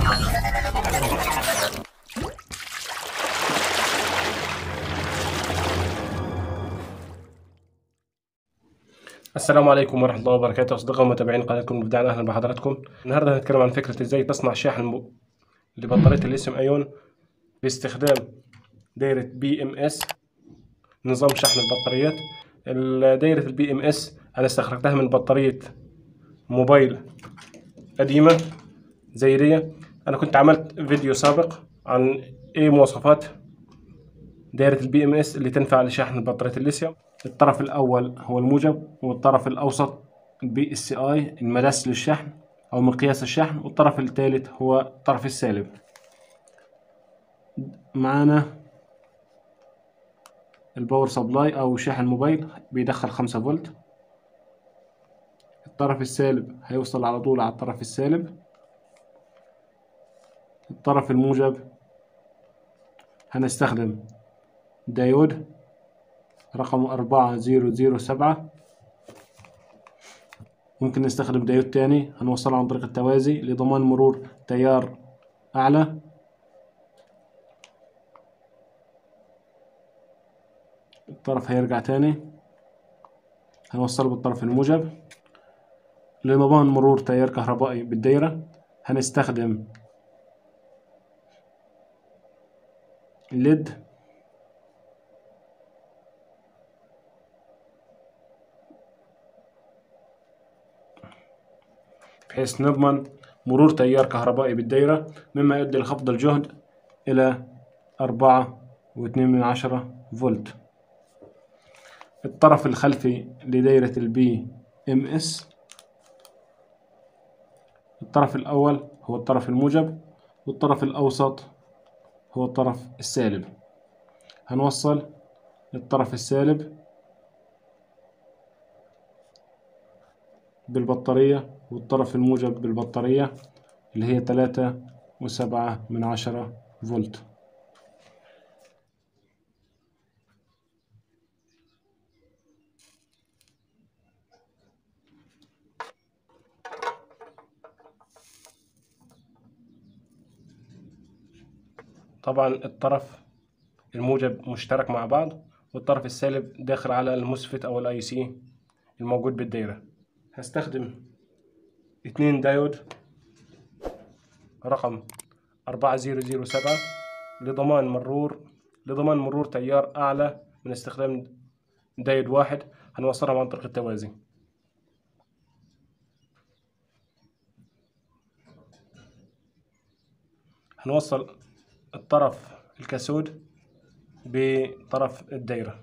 السلام عليكم ورحمة الله وبركاته أصدقاء ومتابعين قناتكم مبدعنا أهلا بحضراتكم النهاردة هنتكلم عن فكرة إزاي تصنع شاحن م- لبطارية الليثيوم أيون باستخدام دايرة بي ام اس نظام شحن البطاريات ال- دايرة البي ام اس أنا استخرجتها من بطارية موبايل قديمة زي دي أنا كنت عملت فيديو سابق عن إيه مواصفات دايرة البي ام اس اللي تنفع لشحن بطارية الليثيوم الطرف الأول هو الموجب والطرف الأوسط البي اس اي المدس للشحن أو مقياس الشحن والطرف الثالث هو الطرف السالب معانا الباور سبلاي أو شاحن موبايل بيدخل خمسة فولت الطرف السالب هيوصل على طول على الطرف السالب الطرف الموجب هنستخدم دايود رقمه أربعة زيرو زيرو سبعة ممكن نستخدم دايود تاني هنوصله عن طريق التوازي لضمان مرور تيار أعلى الطرف هيرجع تاني هنوصله بالطرف الموجب لضمان مرور تيار كهربائي بالدايرة هنستخدم ليد بحيث نضمن مرور تيار كهربائي بالدايرة مما يؤدي لخفض الجهد إلى أربعة واثنين من عشرة فولت الطرف الخلفي لدايرة البي ام اس الطرف الأول هو الطرف الموجب والطرف الأوسط هو الطرف السالب هنوصل الطرف السالب بالبطارية والطرف الموجب بالبطارية اللي هي تلاتة وسبعة من عشرة فولت طبعا الطرف الموجب مشترك مع بعض والطرف السالب داخل على المسفت او الاي سي الموجود بالدايرة هستخدم اتنين دايود رقم أربعة زيرو زيرو سبعة لضمان مرور لضمان مرور تيار أعلى من استخدام دايود واحد هنوصلها عن طريق التوازي هنوصل الطرف الكاسود بطرف الدايرة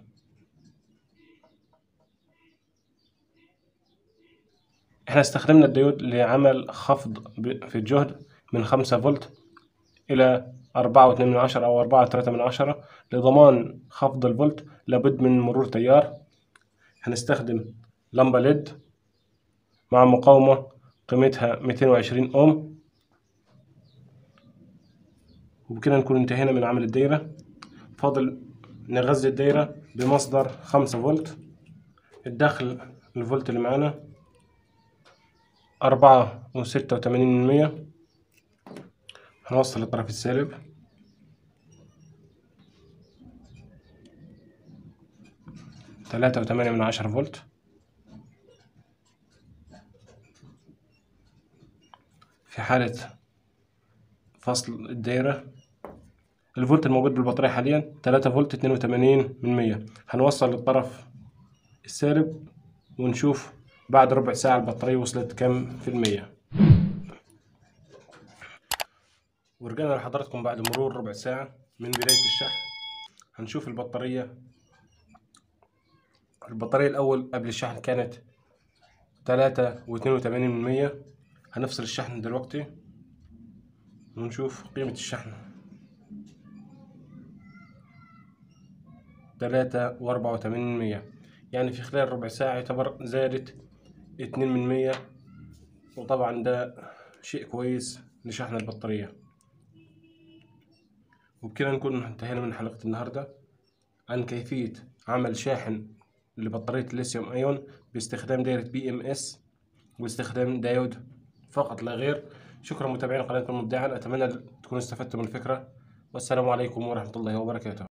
احنا استخدمنا الديود لعمل خفض ب- في الجهد من خمسة فولت إلى أربعة واتنين من عشرة أو أربعة وتلاتة من عشرة لضمان خفض الفولت لابد من مرور تيار هنستخدم لمبة ليد مع مقاومة قيمتها ميتين وعشرين أوم وبكده نكون انتهينا من عمل الدايرة فاضل نغذي الدايرة بمصدر خمسة فولت الداخل الفولت اللي معانا أربعة وستة وتمانين من مية هنوصل الطرف السالب تلاتة وتمانية من عشرة فولت في حالة فصل الدايرة الفولت الموجود بالبطارية حاليا تلاتة فولت اتنين وتمانين من مية هنوصل للطرف السالب ونشوف بعد ربع ساعة البطارية وصلت كم في المية ورجعنا لحضراتكم بعد مرور ربع ساعة من بداية الشحن هنشوف البطارية البطارية الأول قبل الشحن كانت تلاتة واتنين وتمانين من مية هنفصل الشحن دلوقتي ونشوف قيمة الشحن تلاتة وأربعة وتمانين من مية يعني في خلال ربع ساعة يعتبر زادت اتنين من مية وطبعا ده شيء كويس لشحن البطارية وبكده نكون انتهينا من حلقة النهاردة عن كيفية عمل شاحن لبطارية الليثيوم ايون باستخدام دايرة بي ام اس واستخدام دايود فقط لا غير شكرا متابعين قناتكم مبدعا اتمنى تكونوا استفدتم من الفكره والسلام عليكم ورحمه الله وبركاته